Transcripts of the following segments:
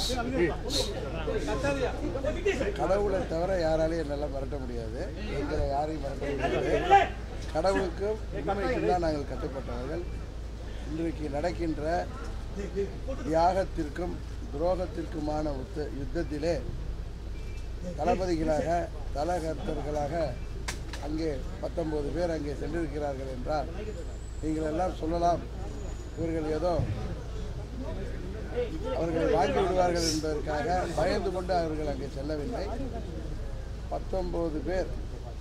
கடவுளை தவிர யாராலையும் என்னெல்லாம் மிரட்ட முடியாது எங்களை யாரையும் மிரட்ட முடியாது கடவுளுக்கும் உண்மைக்கும் தான் நாங்கள் கட்டுப்பட்டவர்கள் இன்றைக்கு நடக்கின்ற தியாகத்திற்கும் துரோகத்திற்குமான உத்த யுத்தத்திலே தளபதிகளாக தலகர்த்தர்களாக அங்கே பத்தொன்பது பேர் அங்கே சென்றிருக்கிறார்கள் என்றால் நீங்கள் எல்லாம் சொல்லலாம் இவர்கள் ஏதோ அவர்களை வாங்கி விடுவார்கள் என்பதற்காக பயந்து கொண்டு அவர்கள் அங்கே செல்லவில்லை பத்தொன்பது பேர்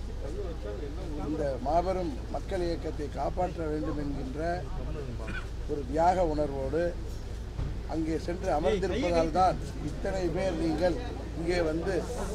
இந்த மாபெரும் மக்கள் இயக்கத்தை காப்பாற்ற வேண்டும் என்கின்ற ஒரு தியாக உணர்வோடு அங்கே சென்று அமர்ந்திருப்பதால் தான் இத்தனை பேர் நீங்கள் இங்கே வந்து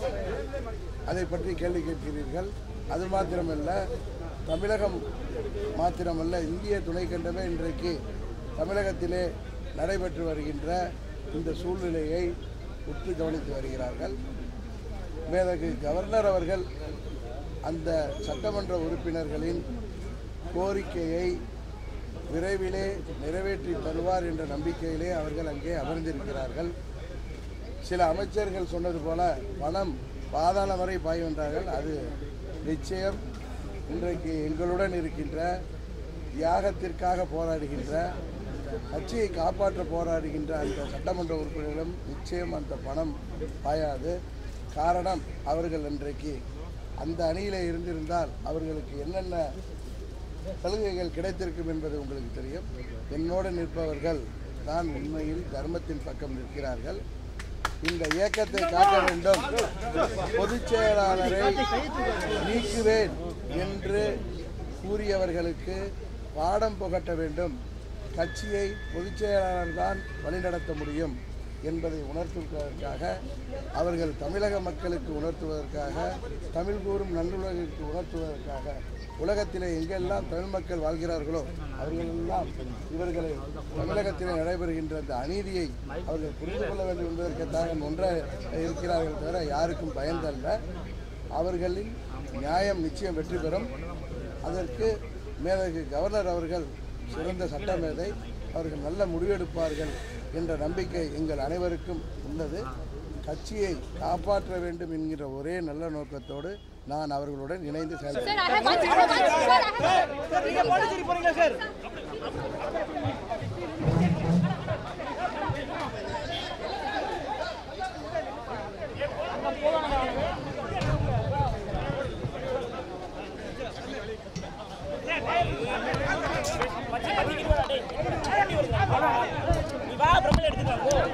அதை பற்றி கேள்வி கேட்கிறீர்கள் அது மாத்திரமல்ல தமிழகம் மாத்திரமல்ல இந்திய துணைக்கண்டமே இன்றைக்கு தமிழகத்திலே நடைபெற்று வருகின்ற இந்த சூழ்நிலையை உற்று கவனித்து வருகிறார்கள் மேலகு கவர்னர் அவர்கள் அந்த சட்டமன்ற உறுப்பினர்களின் கோரிக்கையை விரைவிலே நிறைவேற்றி தருவார் என்ற நம்பிக்கையிலே அவர்கள் அங்கே அமர்ந்திருக்கிறார்கள் சில அமைச்சர்கள் சொன்னது போல பணம் பாதாள வரை பாய் வந்தார்கள் அது நிச்சயம் இன்றைக்கு எங்களுடன் இருக்கின்ற தியாகத்திற்காக போராடுகின்ற கட்சியை காப்பாற்ற போராடுகின்ற அந்த சட்டமன்ற உறுப்பினர்களும் நிச்சயம் அந்த பணம் பாயாது காரணம் அவர்கள் இன்றைக்கு அந்த அணியிலே இருந்திருந்தால் அவர்களுக்கு என்னென்ன சலுகைகள் கிடைத்திருக்கும் என்பது உங்களுக்கு தெரியும் என்னோடு நிற்பவர்கள் தான் உண்மையில் தர்மத்தின் பக்கம் நிற்கிறார்கள் இந்த இயக்கத்தை காக்க வேண்டும் பொதுச் செயலாளரை நீக்குவேன் என்று கூறியவர்களுக்கு பாடம் புகட்ட வேண்டும் கட்சியை பொதுச் செயலாளர் தான் வழிநடத்த முடியும் என்பதை உணர்த்துவதற்காக அவர்கள் தமிழக மக்களுக்கு உணர்த்துவதற்காக தமிழ் கூறும் நல்லுலகிற்கு உணர்த்துவதற்காக உலகத்திலே எங்கெல்லாம் தமிழ் மக்கள் வாழ்கிறார்களோ அவர்களெல்லாம் இவர்களை தமிழகத்திலே நடைபெறுகின்ற அந்த அநீதியை அவர்கள் புரிந்து கொள்ள வேண்டும் என்பதற்காக ஒன்றை இருக்கிறார்கள் தவிர யாருக்கும் பயந்தல்ல அவர்களின் நியாயம் நிச்சயம் வெற்றி பெறும் அதற்கு மேலகு கவர்னர் அவர்கள் சிறந்த சட்டமேதை அவர்கள் நல்ல முடிவெடுப்பார்கள் என்ற நம்பிக்கை எங்கள் அனைவருக்கும் உள்ளது கட்சியை காப்பாற்ற வேண்டும் என்கிற ஒரே நல்ல நோக்கத்தோடு நான் அவர்களுடன் இணைந்து செயல்படுகிறேன் Sir, I have one, sir, one, sir, I have நீங்க பாண்டிச்சேரி போறீங்களா சார் நீ வா பிரம்மல எடுத்துக்கலாம் போ